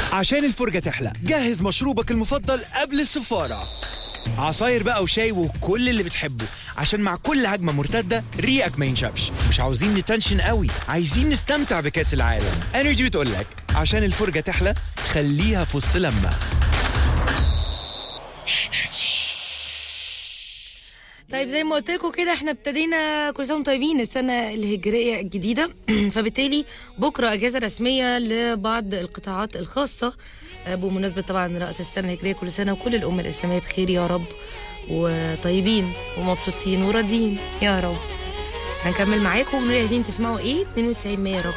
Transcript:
عشان الفرجة تحلى جهز مشروبك المفضل قبل السفارة عصاير بقى وشاي وكل اللي بتحبه عشان مع كل هجمة مرتدة ريقك ما ينشفش مش عاوزين نتنشن قوي عايزين نستمتع بكأس العالم انرجي بتقولك عشان الفرجة تحلى خليها في وسط لما طيب زي ما قلت لكم كده احنا ابتدينا كل سنه وانتم طيبين السنه الهجريه الجديده فبالتالي بكره اجازه رسميه لبعض القطاعات الخاصه آه، بمناسبه طبعا راس السنه الهجريه كل سنه وكل الامه الاسلاميه بخير يا رب وطيبين ومبسوطين وراضيين يا رب هنكمل معاكم ونقول عايزين تسمعوا ايه 92 100 رقم